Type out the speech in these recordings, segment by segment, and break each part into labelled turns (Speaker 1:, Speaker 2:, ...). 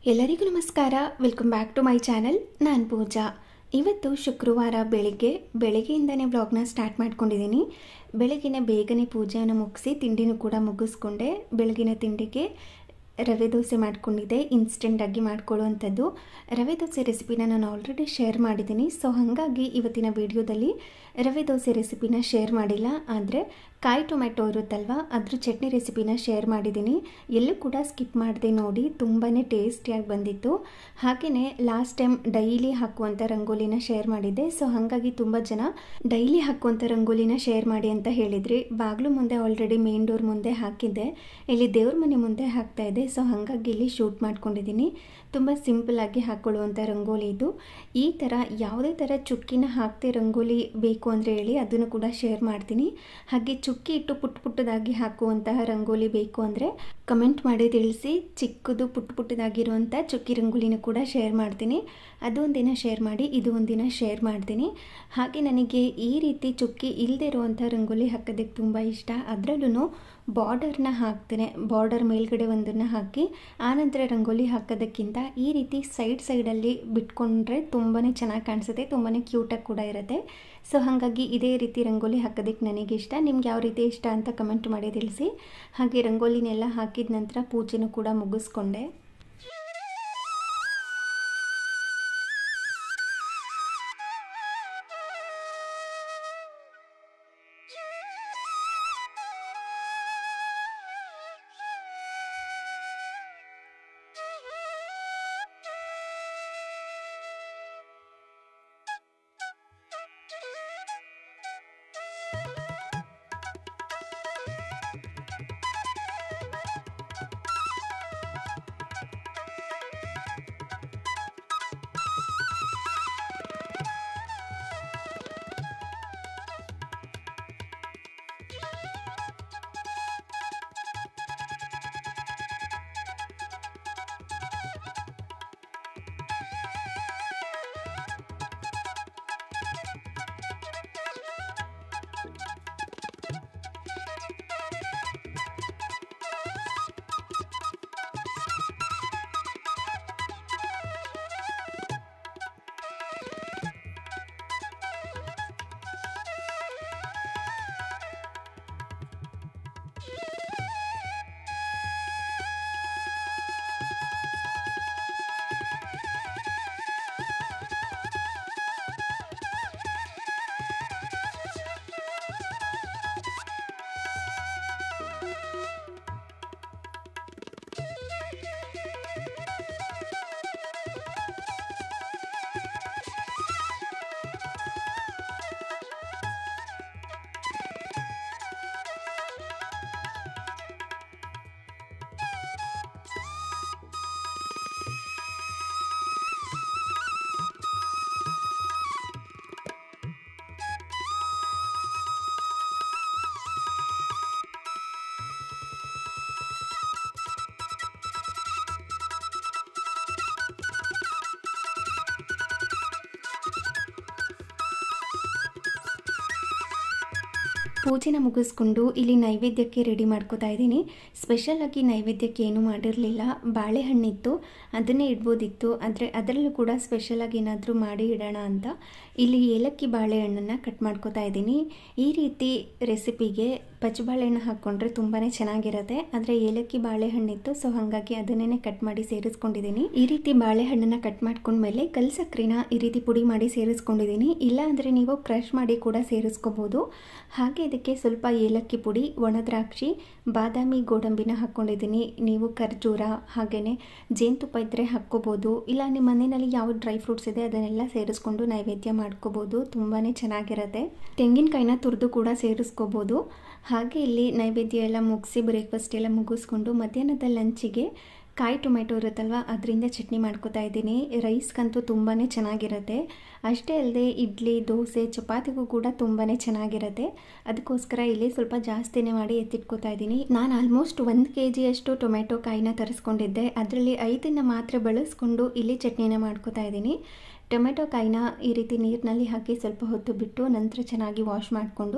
Speaker 1: ಎಲ್ಲರಿಗೂ ನಮಸ್ಕಾರ welcome back to my channel ನಾನು ಪೂಜಾ ಇವತ್ತು ಶುಕ್ರವಾರ ಬೆಳಿಗ್ಗೆ ಬೆಳಗ್ಗೆಯಿಂದನೇ ವ್ಲಾಗ್ನ ಸ್ಟಾರ್ಟ್ ಮಾಡ್ಕೊಂಡಿದ್ದೀನಿ ಬೆಳಗಿನ ಬೇಗನೆ ಪೂಜೆಯನ್ನು ಮುಗಿಸಿ ತಿಂಡಿನೂ ಕೂಡ ಮುಗಿಸ್ಕೊಂಡೆ ಬೆಳಗಿನ ತಿಂಡಿಗೆ ರವೆ ದೋಸೆ ಮಾಡ್ಕೊಂಡಿದ್ದೆ ಇನ್ಸ್ಟೆಂಟಾಗಿ ಮಾಡ್ಕೊಳ್ಳುವಂಥದ್ದು ರವೆ ದೋಸೆ ರೆಸಿಪಿನ ನಾನು ಆಲ್ರೆಡಿ ಶೇರ್ ಮಾಡಿದ್ದೀನಿ ಸೊ ಹಾಗಾಗಿ ಇವತ್ತಿನ ವಿಡಿಯೋದಲ್ಲಿ ರವೆ ದೋಸೆ ರೆಸಿಪಿನ ಶೇರ್ ಮಾಡಿಲ್ಲ ಆದರೆ ಕಾಯಿ ಟೊಮೆಟೊ ಇರುತ್ತಲ್ವ ಅದ್ರ ಚಟ್ನಿ ರೆಸಿಪಿನ ಶೇರ್ ಮಾಡಿದ್ದೀನಿ ಎಲ್ಲೂ ಕೂಡ ಸ್ಕಿಪ್ ಮಾಡದೆ ನೋಡಿ ತುಂಬಾ ಟೇಸ್ಟಿಯಾಗಿ ಬಂದಿತ್ತು ಹಾಗೆಯೇ ಲಾಸ್ಟ್ ಟೈಮ್ ಡೈಲಿ ಹಾಕುವಂಥ ರಂಗೋಲಿನ ಶೇರ್ ಮಾಡಿದ್ದೆ ಸೊ ಹಾಗಾಗಿ ತುಂಬ ಜನ ಡೈಲಿ ಹಾಕುವಂಥ ರಂಗೋಲಿನ ಶೇರ್ ಮಾಡಿ ಅಂತ ಹೇಳಿದ್ರಿ ಬಾಗಿಲು ಮುಂದೆ ಆಲ್ರೆಡಿ ಮೇನ್ ಡೋರ್ ಮುಂದೆ ಹಾಕಿದ್ದೆ ಇಲ್ಲಿ ದೇವ್ರ ಮನೆ ಮುಂದೆ ಹಾಕ್ತಾ ಇದೆ ಸೊ ಹಾಗಾಗಿ ಇಲ್ಲಿ ಶೂಟ್ ಮಾಡ್ಕೊಂಡಿದ್ದೀನಿ ತುಂಬ ಸಿಂಪಲ್ಲಾಗಿ ಹಾಕ್ಕೊಳ್ಳುವಂಥ ರಂಗೋಲಿ ಇದು ಈ ಥರ ಯಾವುದೇ ಥರ ಚುಕ್ಕಿನ ಹಾಕದೆ ರಂಗೋಲಿ ಬೇಕು ಅಂದರೆ ಹೇಳಿ ಅದನ್ನು ಕೂಡ ಶೇರ್ ಮಾಡ್ತೀನಿ ಹಾಗೆ ಚುಕ್ಕಿ ಇಟ್ಟು ಪುಟ್ಟ ಪುಟ್ಟದಾಗಿ ಹಾಕುವಂತಹ ರಂಗೋಲಿ ಬೇಕು ಅಂದರೆ ಕಮೆಂಟ್ ಮಾಡಿ ತಿಳಿಸಿ ಚಿಕ್ಕದು ಪುಟ್ಟ ಪುಟ್ಟದಾಗಿರುವಂಥ ಚುಕ್ಕಿ ರಂಗೋಲಿನ ಕೂಡ ಶೇರ್ ಮಾಡ್ತೀನಿ ಅದು ಒಂದಿನ ಶೇರ್ ಮಾಡಿ ಇದು ಒಂದಿನ ಶೇರ್ ಮಾಡ್ತೀನಿ ಹಾಗೆ ನನಗೆ ಈ ರೀತಿ ಚುಕ್ಕಿ ಇಲ್ಲದೆ ಇರುವಂಥ ರಂಗೋಲಿ ಹಾಕೋದಕ್ಕೆ ತುಂಬ ಇಷ್ಟ ಅದರಲ್ಲೂ ಬಾರ್ಡರ್ನ ಹಾಕ್ತೇನೆ ಬಾರ್ಡರ್ ಮೇಲ್ಗಡೆ ಒಂದನ್ನು ಹಾಕಿ ಆನಂತರ ರಂಗೋಲಿ ಹಾಕೋದಕ್ಕಿಂತ ಈ ರೀತಿ ಸೈಡ್ ಸೈಡಲ್ಲಿ ಬಿಟ್ಕೊಂಡ್ರೆ ತುಂಬಾ ಚೆನ್ನಾಗಿ ಕಾಣಿಸುತ್ತೆ ತುಂಬಾ ಕ್ಯೂಟಾಗಿ ಕೂಡ ಇರುತ್ತೆ ಸೊ ಹಾಗಾಗಿ ಇದೇ ರೀತಿ ರಂಗೋಲಿ ಹಾಕೋದಕ್ಕೆ ನನಗೆ ಇಷ್ಟ ನಿಮ್ಗೆ ಯಾವ ರೀತಿ ಇಷ್ಟ ಅಂತ ಕಮೆಂಟ್ ಮಾಡಿ ತಿಳಿಸಿ ಹಾಗೆ ರಂಗೋಲಿನೆಲ್ಲ ಹಾಕಿದ ನಂತರ ಪೂಜೆನೂ ಕೂಡ ಮುಗಿಸ್ಕೊಂಡೆ ಪೂಜೆನ ಮುಗಿಸ್ಕೊಂಡು ಇಲ್ಲಿ ನೈವೇದ್ಯಕ್ಕೆ ರೆಡಿ ಮಾಡ್ಕೋತಾ ಇದ್ದೀನಿ ಸ್ಪೆಷಲಾಗಿ ನೈವೇದ್ಯಕ್ಕೆ ಏನೂ ಮಾಡಿರಲಿಲ್ಲ ಬಾಳೆಹಣ್ಣಿತ್ತು ಅದನ್ನೇ ಇಡ್ಬೋದಿತ್ತು ಆದರೆ ಅದರಲ್ಲೂ ಕೂಡ ಸ್ಪೆಷಲಾಗಿ ಏನಾದರೂ ಮಾಡಿ ಇಡೋಣ ಅಂತ ಇಲ್ಲಿ ಏಲಕ್ಕಿ ಬಾಳೆಹಣ್ಣನ್ನು ಕಟ್ ಮಾಡ್ಕೋತಾ ಇದ್ದೀನಿ ಈ ರೀತಿ ರೆಸಿಪಿಗೆ ಪಚ್ಚಬಾಳೆಹಣ್ಣು ಹಾಕ್ಕೊಂಡ್ರೆ ತುಂಬಾ ಚೆನ್ನಾಗಿರುತ್ತೆ ಆದರೆ ಏಲಕ್ಕಿ ಬಾಳೆಹಣ್ಣಿತ್ತು ಸೊ ಹಾಗಾಗಿ ಅದನ್ನೇ ಕಟ್ ಮಾಡಿ ಸೇರಿಸ್ಕೊಂಡಿದ್ದೀನಿ ಈ ರೀತಿ ಬಾಳೆಹಣ್ಣನ್ನು ಕಟ್ ಮಾಡ್ಕೊಂಡ್ಮೇಲೆ ಕಲ್ ಸಕ್ಕರೆನ ಈ ರೀತಿ ಪುಡಿ ಮಾಡಿ ಸೇರಿಸ್ಕೊಂಡಿದ್ದೀನಿ ಇಲ್ಲ ಅಂದರೆ ನೀವು ಕ್ರಷ್ ಮಾಡಿ ಕೂಡ ಸೇರಿಸ್ಕೋಬೋದು ಹಾಗೆ ಇದಕ್ಕೆ ಸ್ವಲ್ಪ ಏಲಕ್ಕಿ ಪುಡಿ ಒಣ ದ್ರಾಕ್ಷಿ ಬಾದಾಮಿ ಗೋಡಂಬಿನ ಹಾಕ್ಕೊಂಡಿದ್ದೀನಿ ನೀವು ಖರ್ಜೂರ ಹಾಗೆಯೇ ಜೇನುತುಪ್ಪ ಇದ್ದರೆ ಹಾಕ್ಕೋಬೋದು ಇಲ್ಲ ನಿಮ್ಮ ಮನೆಯಲ್ಲಿ ಯಾವ ಡ್ರೈ ಫ್ರೂಟ್ಸ್ ಇದೆ ಅದನ್ನೆಲ್ಲ ಸೇರಿಸ್ಕೊಂಡು ನೈವೇದ್ಯ ಮಾಡ್ಕೋಬೋದು ತುಂಬಾ ಚೆನ್ನಾಗಿರುತ್ತೆ ತೆಂಗಿನಕಾಯಿನ ತುರಿದು ಕೂಡ ಸೇರಿಸ್ಕೋಬೋದು ಹಾಗೆ ಇಲ್ಲಿ ನೈವೇದ್ಯ ಎಲ್ಲ ಮುಗಿಸಿ ಬ್ರೇಕ್ಫಾಸ್ಟ್ ಎಲ್ಲ ಮುಗಿಸ್ಕೊಂಡು ಮಧ್ಯಾಹ್ನದ ಲಂಚಿಗೆ ಕಾಯಿ ಟೊಮೆಟೊ ಇರುತ್ತಲ್ವ ಅದರಿಂದ ಚಟ್ನಿ ಮಾಡ್ಕೋತಾ ಇದ್ದೀನಿ ರೈಸ್ಗಂತೂ ತುಂಬಾ ಚೆನ್ನಾಗಿರುತ್ತೆ ಅಷ್ಟೇ ಅಲ್ಲದೆ ಇಡ್ಲಿ ದೋಸೆ ಚಪಾತಿಗೂ ಕೂಡ ತುಂಬಾ ಚೆನ್ನಾಗಿರುತ್ತೆ ಅದಕ್ಕೋಸ್ಕರ ಇಲ್ಲಿ ಸ್ವಲ್ಪ ಜಾಸ್ತಿನೇ ಮಾಡಿ ಎತ್ತಿಟ್ಕೋತಾ ಇದ್ದೀನಿ ನಾನು ಆಲ್ಮೋಸ್ಟ್ ಒಂದು ಕೆ ಜಿಯಷ್ಟು ಟೊಮೆಟೊ ಕಾಯಿನ ತರಿಸ್ಕೊಂಡಿದ್ದೆ ಅದರಲ್ಲಿ ಐದನ್ನು ಮಾತ್ರ ಬಳಸ್ಕೊಂಡು ಇಲ್ಲಿ ಚಟ್ನಿನ ಮಾಡ್ಕೋತಾ ಇದ್ದೀನಿ ಟೊಮೆಟೊ ಕಾಯಿನ ಈ ರೀತಿ ನೀರಿನಲ್ಲಿ ಹಾಕಿ ಸ್ವಲ್ಪ ಹೊತ್ತು ಬಿಟ್ಟು ನಂತರ ಚೆನ್ನಾಗಿ ವಾಶ್ ಮಾಡಿಕೊಂಡು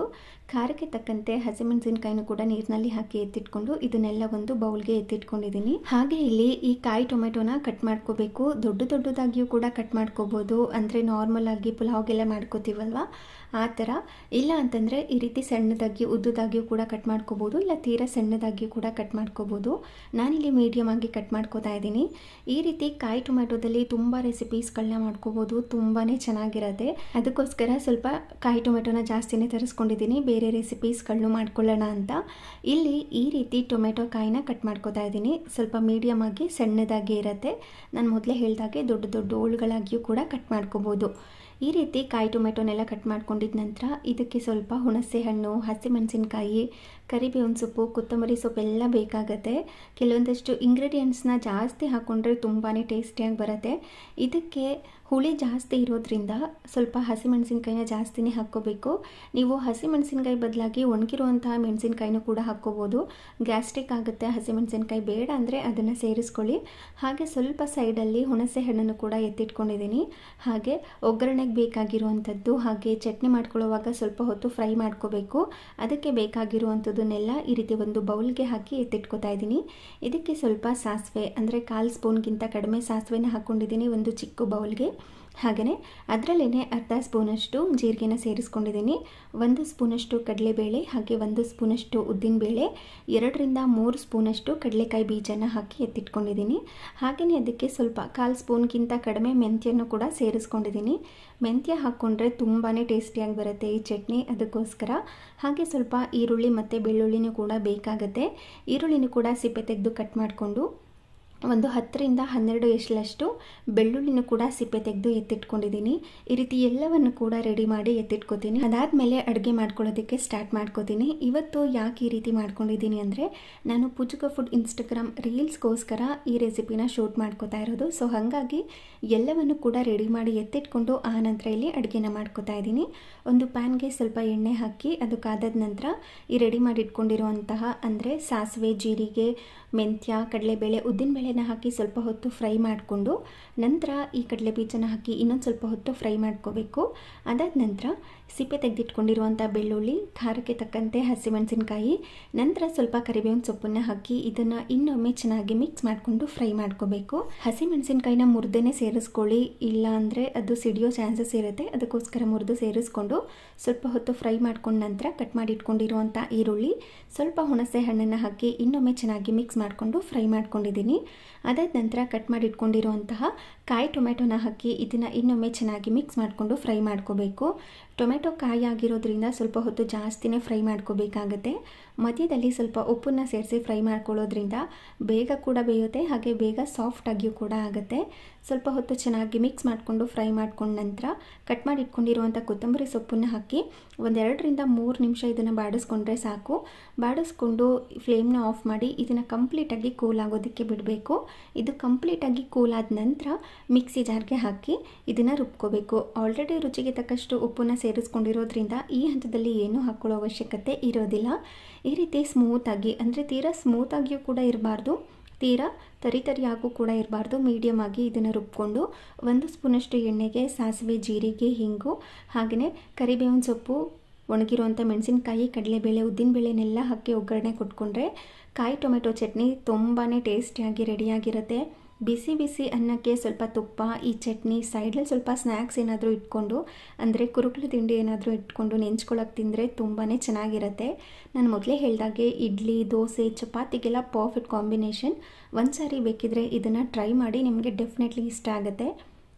Speaker 1: ಖಾರಕ್ಕೆ ತಕ್ಕಂತೆ ಹಸಿಮೆಣಸಿನ್ಕಾಯಿನೂ ಕೂಡ ನೀರಿನಲ್ಲಿ ಹಾಕಿ ಎತ್ತಿಟ್ಕೊಂಡು ಇದನ್ನೆಲ್ಲ ಒಂದು ಬೌಲ್ಗೆ ಎತ್ತಿಟ್ಕೊಂಡಿದ್ದೀನಿ ಹಾಗೆ ಇಲ್ಲಿ ಈ ಕಾಯಿ ಟೊಮೆಟೊನ ಕಟ್ ಮಾಡ್ಕೋಬೇಕು ದೊಡ್ಡ ದೊಡ್ಡದಾಗಿಯೂ ಕೂಡ ಕಟ್ ಮಾಡ್ಕೋಬೋದು ಅಂದರೆ ನಾರ್ಮಲ್ ಆಗಿ ಪುಲಾವ್ಗೆಲ್ಲ ಮಾಡ್ಕೋತೀವಲ್ವ ಆ ಥರ ಇಲ್ಲ ಅಂತಂದರೆ ಈ ರೀತಿ ಸಣ್ಣದಾಗಿ ಉದ್ದುದಾಗಿಯೂ ಕೂಡ ಕಟ್ ಮಾಡ್ಕೋಬೋದು ಇಲ್ಲ ತೀರಾ ಸಣ್ಣದಾಗಿಯೂ ಕೂಡ ಕಟ್ ಮಾಡ್ಕೋಬೋದು ನಾನಿಲ್ಲಿ ಮೀಡಿಯಮ್ ಆಗಿ ಕಟ್ ಮಾಡ್ಕೋತಾ ಇದ್ದೀನಿ ಈ ರೀತಿ ಕಾಯಿ ಟೊಮೆಟೊದಲ್ಲಿ ತುಂಬ ರೆಸಿಪೀಸ್ಗಳನ್ನ ಮಾಡ್ಕೋಬೋದು ತುಂಬಾ ಚೆನ್ನಾಗಿರುತ್ತೆ ಅದಕ್ಕೋಸ್ಕರ ಸ್ವಲ್ಪ ಕಾಯಿ ಟೊಮೆಟೊನ ಜಾಸ್ತಿನೇ ತರಿಸ್ಕೊಂಡಿದ್ದೀನಿ ಬೇರೆ ರೆಸಿಪೀಸ್ಗಳನ್ನೂ ಮಾಡ್ಕೊಳ್ಳೋಣ ಅಂತ ಇಲ್ಲಿ ಈ ರೀತಿ ಟೊಮೆಟೊ ಕಾಯಿನ ಕಟ್ ಮಾಡ್ಕೋತಾ ಇದ್ದೀನಿ ಸ್ವಲ್ಪ ಮೀಡಿಯಮ್ ಆಗಿ ಸಣ್ಣದಾಗಿ ಇರುತ್ತೆ ನಾನು ಮೊದಲೇ ಹೇಳಿದಾಗೆ ದೊಡ್ಡ ದೊಡ್ಡ ಓಳ್ಗಳಾಗಿಯೂ ಕೂಡ ಕಟ್ ಮಾಡ್ಕೋಬೋದು ಈ ರೀತಿ ಕಾಯಿ ಟೊಮೆಟೊನೆಲ್ಲ ಕಟ್ ಮಾಡ್ಕೊಂಡಿದ ನಂತರ ಇದಕ್ಕೆ ಸ್ವಲ್ಪ ಹುಣಸೆ ಹಣ್ಣು ಹಸಿಮೆಣಸಿನ್ಕಾಯಿ ಕರಿಬೇವಿನ ಸೊಪ್ಪು ಕೊತ್ತಂಬರಿ ಸೊಪ್ಪು ಎಲ್ಲ ಬೇಕಾಗತ್ತೆ ಕೆಲವೊಂದಷ್ಟು ಇಂಗ್ರೀಡಿಯೆಂಟ್ಸ್ನ ಜಾಸ್ತಿ ಹಾಕ್ಕೊಂಡ್ರೆ ತುಂಬಾ ಟೇಸ್ಟಿಯಾಗಿ ಬರುತ್ತೆ ಇದಕ್ಕೆ ಹುಳಿ ಜಾಸ್ತಿ ಇರೋದ್ರಿಂದ ಸ್ವಲ್ಪ ಹಸಿಮೆಣಸಿನ್ಕಾಯಿನ ಜಾಸ್ತಿನೇ ಹಾಕ್ಕೋಬೇಕು ನೀವು ಹಸಿಮೆಣಸಿನ್ಕಾಯಿ ಬದಲಾಗಿ ಒಣಗಿರುವಂತಹ ಮೆಣಸಿನ್ಕಾಯಿನೂ ಕೂಡ ಹಾಕ್ಕೋಬೋದು ಗ್ಯಾಸ್ಟ್ರಿಕ್ ಆಗುತ್ತೆ ಹಸಿಮೆಣಸಿನ್ಕಾಯಿ ಬೇಡ ಅಂದರೆ ಅದನ್ನು ಸೇರಿಸ್ಕೊಳ್ಳಿ ಹಾಗೆ ಸ್ವಲ್ಪ ಸೈಡಲ್ಲಿ ಹುಣಸೆ ಹಣ್ಣನ್ನು ಕೂಡ ಎತ್ತಿಟ್ಕೊಂಡಿದ್ದೀನಿ ಹಾಗೆ ಒಗ್ಗರಣೆಗೆ ಬೇಕಾಗಿರುವಂಥದ್ದು ಹಾಗೆ ಚಟ್ನಿ ಮಾಡ್ಕೊಳ್ಳೋವಾಗ ಸ್ವಲ್ಪ ಹೊತ್ತು ಫ್ರೈ ಮಾಡ್ಕೋಬೇಕು ಅದಕ್ಕೆ ಬೇಕಾಗಿರುವಂಥದ್ದನ್ನೆಲ್ಲ ಈ ರೀತಿ ಒಂದು ಬೌಲ್ಗೆ ಹಾಕಿ ಎತ್ತಿಟ್ಕೊತಾ ಇದ್ದೀನಿ ಇದಕ್ಕೆ ಸ್ವಲ್ಪ ಸಾಸಿವೆ ಅಂದರೆ ಕಾಲು ಸ್ಪೂನ್ಗಿಂತ ಕಡಿಮೆ ಸಾಸಿವೆನ ಹಾಕ್ಕೊಂಡಿದ್ದೀನಿ ಒಂದು ಚಿಕ್ಕ ಬೌಲ್ಗೆ ಹಾಗೆಯೇ ಅದರಲ್ಲೇ ಅರ್ಧ ಸ್ಪೂನಷ್ಟು ಜೀರಿಗೆನ ಸೇರಿಸ್ಕೊಂಡಿದ್ದೀನಿ ಒಂದು ಸ್ಪೂನಷ್ಟು ಕಡಲೆಬೇಳೆ ಹಾಗೆ ಒಂದು ಸ್ಪೂನಷ್ಟು ಉದ್ದಿನಬೇಳೆ ಎರಡರಿಂದ ಮೂರು ಸ್ಪೂನಷ್ಟು ಕಡಲೆಕಾಯಿ ಬೀಜನ ಹಾಕಿ ಎತ್ತಿಟ್ಕೊಂಡಿದ್ದೀನಿ ಹಾಗೆಯೇ ಅದಕ್ಕೆ ಸ್ವಲ್ಪ ಕಾಲು ಸ್ಪೂನ್ಗಿಂತ ಕಡಿಮೆ ಮೆಂತ್ಯನ್ನು ಕೂಡ ಸೇರಿಸ್ಕೊಂಡಿದ್ದೀನಿ ಮೆಂತ್ಯ ಹಾಕ್ಕೊಂಡ್ರೆ ತುಂಬಾ ಟೇಸ್ಟಿಯಾಗಿ ಬರುತ್ತೆ ಈ ಚಟ್ನಿ ಅದಕ್ಕೋಸ್ಕರ ಹಾಗೆ ಸ್ವಲ್ಪ ಈರುಳ್ಳಿ ಮತ್ತು ಬೆಳ್ಳುಳ್ಳಿನೂ ಕೂಡ ಬೇಕಾಗುತ್ತೆ ಈರುಳ್ಳಿನೂ ಕೂಡ ಸಿಪ್ಪೆ ತೆಗೆದು ಕಟ್ ಮಾಡಿಕೊಂಡು ಒಂದು ಹತ್ತರಿಂದ ಹನ್ನೆರಡು ಎಷ್ಟಲಷ್ಟು ಬೆಳ್ಳುಳ್ಳಿನೂ ಕೂಡ ಸಿಪ್ಪೆ ತೆಗೆದು ಎತ್ತಿಟ್ಕೊಂಡಿದ್ದೀನಿ ಈ ರೀತಿ ಎಲ್ಲವನ್ನು ಕೂಡ ರೆಡಿ ಮಾಡಿ ಎತ್ತಿಟ್ಕೋತೀನಿ ಅದಾದಮೇಲೆ ಅಡುಗೆ ಮಾಡ್ಕೊಳ್ಳೋದಕ್ಕೆ ಸ್ಟಾರ್ಟ್ ಮಾಡ್ಕೋತೀನಿ ಇವತ್ತು ಯಾಕೆ ಈ ರೀತಿ ಮಾಡ್ಕೊಂಡಿದ್ದೀನಿ ಅಂದರೆ ನಾನು ಪುಜುಕ ಫುಡ್ ಇನ್ಸ್ಟಾಗ್ರಾಮ್ ರೀಲ್ಸ್ಗೋಸ್ಕರ ಈ ರೆಸಿಪಿನ ಶೂಟ್ ಮಾಡ್ಕೋತಾ ಇರೋದು ಸೊ ಹಾಗಾಗಿ ಎಲ್ಲವನ್ನು ಕೂಡ ರೆಡಿ ಮಾಡಿ ಎತ್ತಿಟ್ಕೊಂಡು ಆ ನಂತರ ಇಲ್ಲಿ ಅಡುಗೆನ ಮಾಡ್ಕೋತಾ ಇದ್ದೀನಿ ಒಂದು ಪ್ಯಾನ್ಗೆ ಸ್ವಲ್ಪ ಎಣ್ಣೆ ಹಾಕಿ ಅದು ಕಾದದ ನಂತರ ಈ ರೆಡಿ ಮಾಡಿ ಇಟ್ಕೊಂಡಿರುವಂತಹ ಅಂದರೆ ಸಾಸಿವೆ ಜೀರಿಗೆ ಮೆಂತ್ಯ ಕಡಲೆಬೇಳೆ ಉದ್ದಿನಬೇಳೆನ ಹಾಕಿ ಸ್ವಲ್ಪ ಹೊತ್ತು ಫ್ರೈ ಮಾಡಿಕೊಂಡು ನಂತರ ಈ ಕಡಲೆ ಬೀಜನ ಹಾಕಿ ಇನ್ನೊಂದು ಸ್ವಲ್ಪ ಹೊತ್ತು ಫ್ರೈ ಮಾಡ್ಕೋಬೇಕು ಅದಾದ ನಂತರ ಸಿಪ್ಪೆ ತೆಗೆದಿಟ್ಕೊಂಡಿರುವಂಥ ಬೆಳ್ಳುಳ್ಳಿ ಖಾರಕ್ಕೆ ತಕ್ಕಂತೆ ಹಸಿಮೆಣಸಿನ್ಕಾಯಿ ನಂತರ ಸ್ವಲ್ಪ ಕರಿಬೇವಿನ ಸೊಪ್ಪನ್ನು ಹಾಕಿ ಇದನ್ನು ಇನ್ನೊಮ್ಮೆ ಚೆನ್ನಾಗಿ ಮಿಕ್ಸ್ ಮಾಡಿಕೊಂಡು ಫ್ರೈ ಮಾಡ್ಕೋಬೇಕು ಹಸಿಮೆಣಸಿನ್ಕಾಯಿನ ಮುರಿದೇನೆ ಸೇರಿಸ್ಕೊಳ್ಳಿ ಇಲ್ಲ ಅಂದರೆ ಅದು ಸಿಡಿಯೋ ಚಾನ್ಸಸ್ ಇರುತ್ತೆ ಅದಕ್ಕೋಸ್ಕರ ಮುರಿದು ಸೇರಿಸ್ಕೊಂಡು ಸ್ವಲ್ಪ ಹೊತ್ತು ಫ್ರೈ ಮಾಡ್ಕೊಂಡ ನಂತರ ಕಟ್ ಮಾಡಿ ಇಟ್ಕೊಂಡಿರುವಂಥ ಈರುಳ್ಳಿ ಸ್ವಲ್ಪ ಹುಣಸೆ ಹಣ್ಣನ್ನು ಹಾಕಿ ಇನ್ನೊಮ್ಮೆ ಚೆನ್ನಾಗಿ ಮಿಕ್ಸ್ ಮಾಡಿಕೊಂಡು ಫ್ರೈ ಮಾಡ್ಕೊಂಡಿದ್ದೀನಿ ಅದಾದ ನಂತರ ಕಟ್ ಮಾಡಿ ಇಟ್ಕೊಂಡಿರುವಂತಹ ಕಾಯಿ ಟೊಮೆಟೊನ ಹಾಕಿ ಇದನ್ನು ಇನ್ನೊಮ್ಮೆ ಚೆನ್ನಾಗಿ ಮಿಕ್ಸ್ ಮಾಡಿಕೊಂಡು ಫ್ರೈ ಮಾಡ್ಕೋಬೇಕು ಟೊಮೆಟೊ ಕಾಯಿ ಆಗಿರೋದ್ರಿಂದ ಸ್ವಲ್ಪ ಹೊತ್ತು ಜಾಸ್ತಿನೇ ಫ್ರೈ ಮಾಡ್ಕೋಬೇಕಾಗತ್ತೆ ಮಧ್ಯದಲ್ಲಿ ಸ್ವಲ್ಪ ಉಪ್ಪನ್ನು ಸೇರಿಸಿ ಫ್ರೈ ಮಾಡ್ಕೊಳ್ಳೋದ್ರಿಂದ ಬೇಗ ಕೂಡ ಬೇಯುತ್ತೆ ಹಾಗೆ ಬೇಗ ಸಾಫ್ಟಾಗಿಯೂ ಕೂಡ ಆಗುತ್ತೆ ಸ್ವಲ್ಪ ಹೊತ್ತು ಚೆನ್ನಾಗಿ ಮಿಕ್ಸ್ ಮಾಡಿಕೊಂಡು ಫ್ರೈ ಮಾಡ್ಕೊಂಡ ನಂತರ ಕಟ್ ಮಾಡಿ ಇಟ್ಕೊಂಡಿರುವಂಥ ಕೊತ್ತಂಬರಿ ಸೊಪ್ಪನ್ನು ಹಾಕಿ ಒಂದೆರಡರಿಂದ ಮೂರು ನಿಮಿಷ ಇದನ್ನು ಬಾಡಿಸ್ಕೊಂಡ್ರೆ ಸಾಕು ಬಾಡಿಸ್ಕೊಂಡು ಫ್ಲೇಮ್ನ ಆಫ್ ಮಾಡಿ ಇದನ್ನು ಕಂಪ್ಲೀಟಾಗಿ ಕೂಲ್ ಆಗೋದಕ್ಕೆ ಬಿಡಬೇಕು ಇದು ಕಂಪ್ಲೀಟಾಗಿ ಕೂಲ್ ಆದ ನಂತರ ಮಿಕ್ಸಿ ಜಾರ್ಗೆ ಹಾಕಿ ಇದನ್ನು ರುಬ್ಕೋಬೇಕು ಆಲ್ರೆಡಿ ರುಚಿಗೆ ತಕ್ಕಷ್ಟು ಉಪ್ಪನ್ನು ಸೇರಿಸ್ಕೊಂಡಿರೋದ್ರಿಂದ ಈ ಹಂತದಲ್ಲಿ ಏನೂ ಹಾಕ್ಕೊಳ್ಳೋ ಅವಶ್ಯಕತೆ ಇರೋದಿಲ್ಲ ಈ ರೀತಿ ಸ್ಮೂತಾಗಿ ಅಂದರೆ ತೀರಾ ಸ್ಮೂತಾಗಿಯೂ ಕೂಡ ಇರಬಾರ್ದು ತೀರಾ ತರಿ ತರಿಯಾಗೂ ಕೂಡ ಇರಬಾರ್ದು ಮೀಡಿಯಮ್ ಆಗಿ ಇದನ್ನು ರುಬ್ಕೊಂಡು ಒಂದು ಸ್ಪೂನಷ್ಟು ಎಣ್ಣೆಗೆ ಸಾಸಿವೆ ಜೀರಿಗೆ ಹಿಂಗು ಹಾಗೆಯೇ ಕರಿಬೇವಿನ ಸೊಪ್ಪು ಒಣಗಿರುವಂಥ ಮೆಣಸಿನ್ಕಾಯಿ ಕಡಲೆಬೇಳೆ ಉದ್ದಿನಬೇಳೆನೆಲ್ಲ ಹಾಕಿ ಒಗ್ಗರಣೆ ಕೊಟ್ಕೊಂಡ್ರೆ ಕಾಯಿ ಟೊಮೆಟೊ ಚಟ್ನಿ ತುಂಬಾ ಟೇಸ್ಟಿಯಾಗಿ ರೆಡಿಯಾಗಿರುತ್ತೆ ಬಿಸಿ ಬಿಸಿ ಅನ್ನಕ್ಕೆ ಸ್ವಲ್ಪ ತುಪ್ಪ ಈ ಚಟ್ನಿ ಸೈಡಲ್ಲಿ ಸ್ವಲ್ಪ ಸ್ನ್ಯಾಕ್ಸ್ ಏನಾದರೂ ಇಟ್ಕೊಂಡು ಅಂದರೆ ಕುರುಕಲು ತಿಂಡಿ ಏನಾದರೂ ಇಟ್ಕೊಂಡು ನೆಂಚ್ಕೊಳಕ್ಕೆ ತಿಂದರೆ ತುಂಬಾ ಚೆನ್ನಾಗಿರುತ್ತೆ ನಾನು ಮೊದಲೇ ಹೇಳ್ದಾಗೆ ಇಡ್ಲಿ ದೋಸೆ ಚಪಾತಿಗೆಲ್ಲ ಪರ್ಫೆಕ್ಟ್ ಕಾಂಬಿನೇಷನ್ ಒಂದು ಸಾರಿ ಬೇಕಿದ್ರೆ ಇದನ್ನು ಟ್ರೈ ಮಾಡಿ ನಿಮಗೆ ಡೆಫಿನೆಟ್ಲಿ ಇಷ್ಟ ಆಗುತ್ತೆ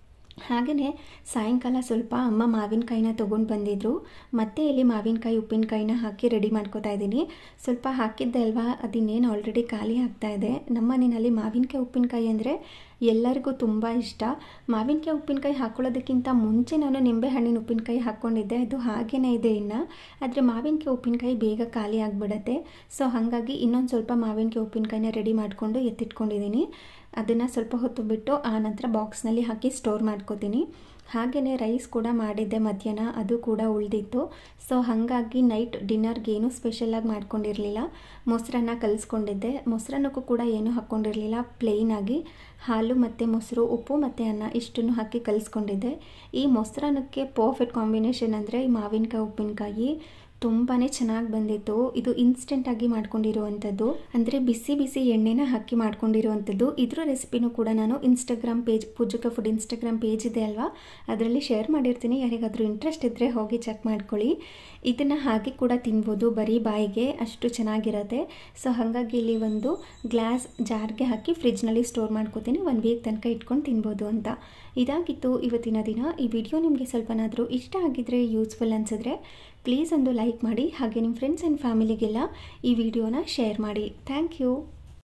Speaker 1: ಹಾಗೆಯೇ ಸಾಯಂಕಾಲ ಸ್ವಲ್ಪ ಅಮ್ಮ ಮಾವಿನಕಾಯಿನ ತೊಗೊಂಡು ಬಂದಿದ್ದರು ಮತ್ತೆ ಇಲ್ಲಿ ಮಾವಿನಕಾಯಿ ಉಪ್ಪಿನಕಾಯಿನ ಹಾಕಿ ರೆಡಿ ಮಾಡ್ಕೋತಾ ಇದ್ದೀನಿ ಸ್ವಲ್ಪ ಹಾಕಿದ್ದೆ ಅಲ್ವಾ ಅದಿನ್ನೇನು ಆಲ್ರೆಡಿ ಖಾಲಿ ಆಗ್ತಾ ಇದೆ ನಮ್ಮ ಮನೆಯಲ್ಲಿ ಮಾವಿನಕಾಯಿ ಉಪ್ಪಿನಕಾಯಿ ಅಂದರೆ ಎಲ್ಲರಿಗೂ ತುಂಬ ಇಷ್ಟ ಮಾವಿನಕಾಯಿ ಉಪ್ಪಿನಕಾಯಿ ಹಾಕ್ಕೊಳ್ಳೋದಕ್ಕಿಂತ ಮುಂಚೆ ನಾನು ನಿಂಬೆಹಣ್ಣಿನ ಉಪ್ಪಿನಕಾಯಿ ಹಾಕ್ಕೊಂಡಿದ್ದೆ ಅದು ಹಾಗೇ ಇದೆ ಇನ್ನು ಆದರೆ ಮಾವಿನಕಾಯಿ ಉಪ್ಪಿನಕಾಯಿ ಬೇಗ ಖಾಲಿ ಆಗಿಬಿಡತ್ತೆ ಸೊ ಹಾಗಾಗಿ ಇನ್ನೊಂದು ಸ್ವಲ್ಪ ಮಾವಿನಕಾಯಿ ಉಪ್ಪಿನಕಾಯಿನ ರೆಡಿ ಮಾಡಿಕೊಂಡು ಎತ್ತಿಟ್ಕೊಂಡಿದ್ದೀನಿ ಅದನ್ನು ಸ್ವಲ್ಪ ಹೊತ್ತು ಬಿಟ್ಟು ಆ ನಂತರ ಬಾಕ್ಸ್ನಲ್ಲಿ ಹಾಕಿ ಸ್ಟೋರ್ ಮಾಡ್ಕೋತೀನಿ ಹಾಗೆಯೇ ರೈಸ್ ಕೂಡ ಮಾಡಿದ್ದೆ ಮಧ್ಯಾಹ್ನ ಅದು ಕೂಡ ಉಳಿದಿತ್ತು ಸೊ ಹಾಗಾಗಿ ನೈಟ್ ಡಿನ್ನರ್ಗೆ ಏನೂ ಸ್ಪೆಷಲಾಗಿ ಮಾಡ್ಕೊಂಡಿರಲಿಲ್ಲ ಮೊಸರನ್ನ ಕಲಿಸ್ಕೊಂಡಿದ್ದೆ ಮೊಸರನ್ನಕ್ಕೂ ಕೂಡ ಏನೂ ಹಾಕ್ಕೊಂಡಿರಲಿಲ್ಲ ಪ್ಲೇನಾಗಿ ಹಾಲು ಮತ್ತು ಮೊಸರು ಉಪ್ಪು ಮತ್ತು ಅನ್ನ ಇಷ್ಟನ್ನು ಹಾಕಿ ಕಲಿಸ್ಕೊಂಡಿದ್ದೆ ಈ ಮೊಸರನ್ನಕ್ಕೆ ಪರ್ಫೆಕ್ಟ್ ಕಾಂಬಿನೇಷನ್ ಅಂದರೆ ಈ ಮಾವಿನಕಾಯಿ ಉಪ್ಪಿನಕಾಯಿ ತುಂಬಾ ಚೆನ್ನಾಗಿ ಬಂದಿತ್ತು ಇದು ಇನ್ಸ್ಟೆಂಟಾಗಿ ಮಾಡ್ಕೊಂಡಿರುವಂಥದ್ದು ಅಂದರೆ ಬಿಸಿ ಬಿಸಿ ಎಣ್ಣೆನ ಹಾಕಿ ಮಾಡ್ಕೊಂಡಿರುವಂಥದ್ದು ಇದ್ರ ರೆಸಿಪಿನೂ ಕೂಡ ನಾನು ಇನ್ಸ್ಟಾಗ್ರಾಮ್ ಪೇಜ್ ಪೂಜಕ ಫುಡ್ ಇನ್ಸ್ಟಾಗ್ರಾಮ್ ಪೇಜ್ ಇದೆ ಅಲ್ವಾ ಅದರಲ್ಲಿ ಶೇರ್ ಮಾಡಿರ್ತೀನಿ ಯಾರಿಗಾದರೂ ಇಂಟ್ರೆಸ್ಟ್ ಇದ್ದರೆ ಹೋಗಿ ಚೆಕ್ ಮಾಡ್ಕೊಳ್ಳಿ ಇದನ್ನು ಹಾಗೆ ಕೂಡ ತಿನ್ಬೋದು ಬರೀ ಬಾಯಿಗೆ ಅಷ್ಟು ಚೆನ್ನಾಗಿರುತ್ತೆ ಸೊ ಹಾಗಾಗಿ ಇಲ್ಲಿ ಒಂದು ಗ್ಲಾಸ್ ಜಾರ್ಗೆ ಹಾಕಿ ಫ್ರಿಜ್ನಲ್ಲಿ ಸ್ಟೋರ್ ಮಾಡ್ಕೋತೀನಿ ಒನ್ ವೀಕ್ ತನಕ ಇಟ್ಕೊಂಡು ತಿನ್ಬೋದು ಅಂತ ಇದಾಗಿತ್ತು ಇವತ್ತಿನ ದಿನ ಈ ವಿಡಿಯೋ ನಿಮಗೆ ಸ್ವಲ್ಪನಾದರೂ ಇಷ್ಟ ಆಗಿದ್ದರೆ ಯೂಸ್ಫುಲ್ ಅನಿಸಿದ್ರೆ ಪ್ಲೀಸ್ ಒಂದು ಲೈಕ್ ಮಾಡಿ ಹಾಗೆ ನಿಮ್ಮ ಫ್ರೆಂಡ್ಸ್ ಆ್ಯಂಡ್ ಫ್ಯಾಮಿಲಿಗೆಲ್ಲ ಈ ವಿಡಿಯೋನ ಶೇರ್ ಮಾಡಿ ಥ್ಯಾಂಕ್ ಯು